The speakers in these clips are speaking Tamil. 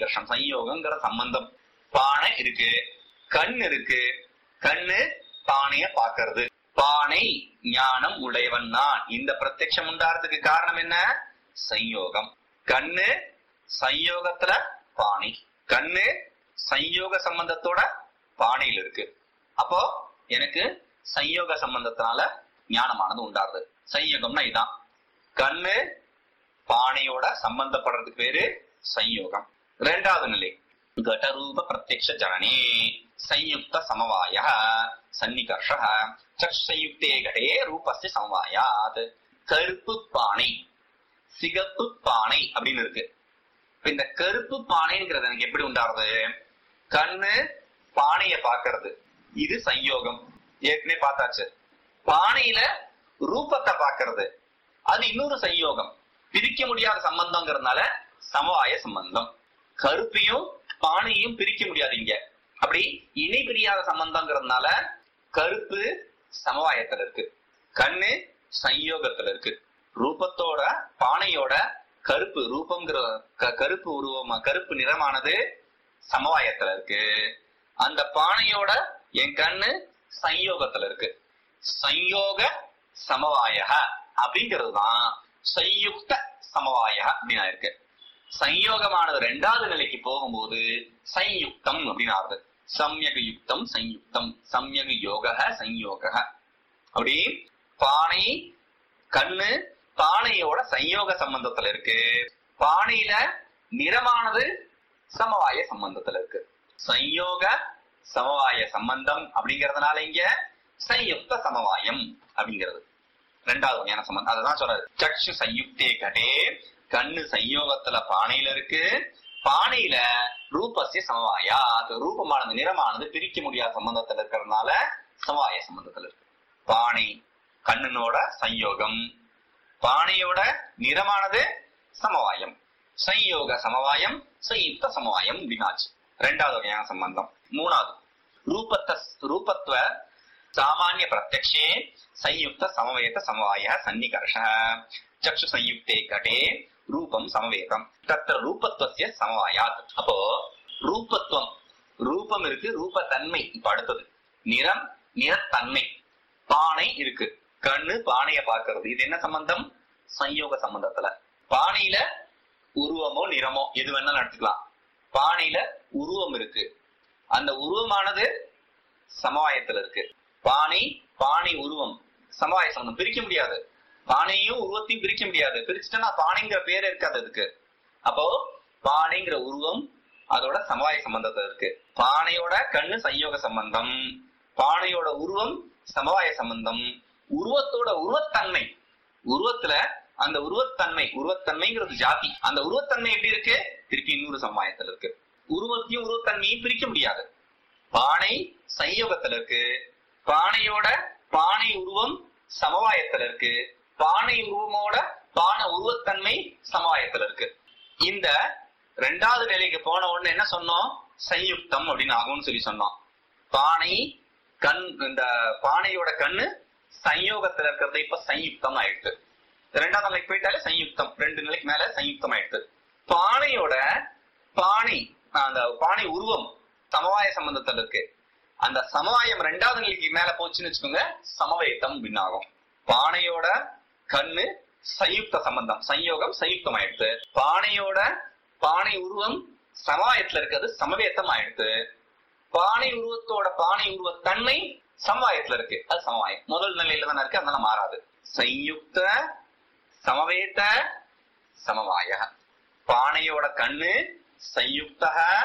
சன்னிகர்ஷம் சம்யோகங்கிற சம்பந்தம் பானை இருக்கு கண் இருக்கு கண்ணு பானைய பாக்குறது பானை ஞானம் உடையவன் நான் இந்த பிரத்யட்சம் உண்டாறதுக்கு காரணம் என்ன சம்யோகம் கண்ணு சம்யோகத்துல பானை கண்ணு சம்யோக சம்பந்தத்தோட பானையில் இருக்கு அப்போ எனக்கு சம்யோக சம்பந்தத்தினால ஞானமானது உண்டாருது சம்யோகம்னா இதான் கண்ணு பானையோட சம்பந்தப்படுறதுக்கு பேரு சம்யோகம் ரெண்டாவது நிலை கடரூப பிரத்யக்ஷ ஜனனே संयुक्त समवाय सन्निकर्ष சயுக்தே கடே ரூபஸ்ய சமவாயாத் கருப்பு பானை சிகப்பு பானை அப்படின்னு இருக்கு இப்ப இந்த கருப்பு பானைங்கிறது எனக்கு எப்படி உண்டாருது கண்ணு பானைய பாக்குறது இது சம்யோகம் ஏற்கனவே பார்த்தாச்சு பானையில ரூபத்தை பாக்குறது அது இன்னொரு சம்யோகம் பிரிக்க முடியாத சம்பந்தங்கிறதுனால சமவாய சம்பந்தம் கருப்பையும் பானையும் பிரிக்க முடியாது இங்க அப்படி இணை பிரியாத சம்பந்தங்கிறதுனால கருப்பு சமவாயத்துல இருக்கு கண்ணு சம்யோகத்துல இருக்கு ரூபத்தோட பானையோட கருப்பு ரூபம்ங்கிற க- கருப்பு உருவமா கருப்பு நிறமானது சமவாயத்துல இருக்கு அந்த பானையோட என் கண்ணு சம்யோகத்துல இருக்கு சம்யோக சமவாய அப்படிங்கிறது தான் சயுக்த சமவாய அப்படின்னு இருக்கு சம்யோகமானது ரெண்டாவது நிலைக்கு போகும்போது சயுக்தம் அப்படின்னு ஆகுது சம்யக யுக்தம் சயுக்தம் சம்யக யோக சம்யோக அப்படி பானை கண்ணு பானையோட சம்யோக சம்பந்தத்துல இருக்கு பானையில நிறமானது சமவாய சம்பந்தத்துல இருக்கு சம்யோக சமவாய சம்பந்தம் அப்படிங்கறதுனால இங்க சயுக்த சமவாயம் அப்படிங்கிறது ரெண்டாவது வகையான சம்பந்தம் அததான் சொல்றாரு சக்ஷு சயுக்தே கடே கண்ணு சம்யோகத்துல பானையில இருக்கு பானையில ரூபசிய சமவாயா அது ரூபமானது நிறமானது பிரிக்க முடியாத சம்பந்தத்துல இருக்கிறதுனால சமவாய சம்பந்தத்துல இருக்கு பானை கண்ணனோட சம்யோகம் பானையோட நிறமானது சமவாயம் சம்யோக சமவாயம் சயுக்த சமவாயம் அப்படின்னாச்சு ரெண்டாவது வகையான சம்பந்தம் மூணாவது ரூபத்த ரூபத்துவ சாமானிய பிரத்யக்ஷே संयुक्त समवेत समवाय सन्निकर्ष चक्षु संयुक्ते घटे ரூபம் சமவேதம் தத்திர ரூபத்துவசிய சமவாயாத் அப்போ ரூபத்துவம் ரூபம் இருக்கு ரூபத்தன்மை இப்ப அடுத்தது நிறம் நிறத்தன்மை பானை இருக்கு கண்ணு பானைய பார்க்கிறது இது என்ன சம்பந்தம் சம்யோக சம்பந்தத்துல பானையில உருவமோ நிறமோ எது வேணாலும் எடுத்துக்கலாம் பானையில உருவம் இருக்கு அந்த உருவமானது சமவாயத்துல இருக்கு பானை பானை உருவம் சமவாய சம்பந்தம் பிரிக்க முடியாது பானையும் உருவத்தையும் பிரிக்க முடியாது பிரிச்சுட்டா பானைங்கிற பேர் இருக்காது அதுக்கு அப்போ பானைங்கிற உருவம் அதோட சமவாய சம்பந்தத்துல இருக்கு பானையோட கண்ணு சம்யோக சம்பந்தம் பானையோட உருவம் சமவாய சம்பந்தம் உருவத்தோட உருவத்தன்மை உருவத்துல அந்த உருவத்தன்மை உருவத்தன்மைங்கிறது ஜாதி அந்த உருவத்தன்மை எப்படி இருக்கு திருப்பி இன்னொரு சமவாயத்துல இருக்கு உருவத்தையும் உருவத்தன்மையும் பிரிக்க முடியாது பானை சம்யோகத்துல இருக்கு பானையோட பானை உருவம் சமவாயத்துல இருக்கு பானை உருவமோட பானை உருவத்தன்மை சமவாயத்துல இருக்கு இந்த ரெண்டாவது நிலைக்கு போன உடனே என்ன சொன்னோம் சயுக்தம் அப்படின்னு ஆகும்னு சொல்லி சொன்னோம் பானை கண் இந்த பானையோட கண்ணு சம்யோகத்துல இருக்கிறது இப்ப சயுக்தம் ஆயிடுது ரெண்டாவது நிலைக்கு போயிட்டாலே சயுக்தம் ரெண்டு நிலைக்கு மேல சயுக்தம் ஆயிடுது பானையோட பானை அந்த பானை உருவம் சமவாய சம்பந்தத்துல இருக்கு அந்த சமவாயம் ரெண்டாவது நிலைக்கு மேல போச்சுன்னு வச்சுக்கோங்க சமவேத்தம் அப்படின்னு ஆகும் பானையோட கண்ணு சயுக்த சம்பந்தம் சம்யோகம் சயுக்தம் ஆயிடுது பானையோட பானை உருவம் சமவாயத்துல இருக்கிறது சமவேத்தம் ஆயிடுது பானை உருவத்தோட பானை உருவ தன்மை சமவாயத்துல இருக்கு அது சமவாயம் முதல் நிலையில தானே இருக்கு அதனால மாறாது சயுக்த சமவேத சமவாய பானையோட கண்ணு சயுக்த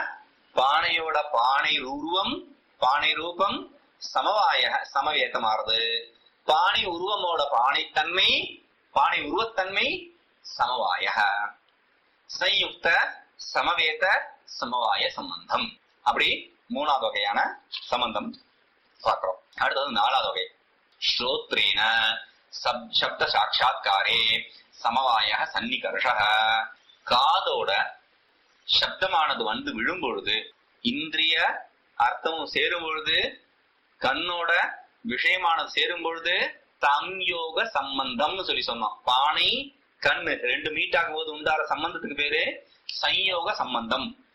பானையோட பானை உருவம் பானை ரூபம் சமவாய சமவேத்தமாறுது பானை உருவமோட பானைத்தன்மை பானை உருவத்தன்மை சமவாய சயுக்த சமவேத சமவாய சம்பந்தம் அப்படி மூணாவது வகையான சம்பந்தம் பார்க்கிறோம் அடுத்தது நாலாவது வகை ஸ்ரோத்ரேன சப் சப்த சாட்சா்காரே சமவாய சன்னிகர்ஷ காதோட சப்தமானது வந்து விழும் பொழுது இந்திரிய அர்த்தமும் சேரும் பொழுது கண்ணோட விஷயமானது சேரும் பொழுது சம்யோக சம்பந்தம்னு சொல்லி சொன்னோம் பானை கண்ணு ரெண்டு மீட் ஆகும் போது உண்டார சம்பந்தத்துக்கு பேரு சம்யோக சம்பந்தம்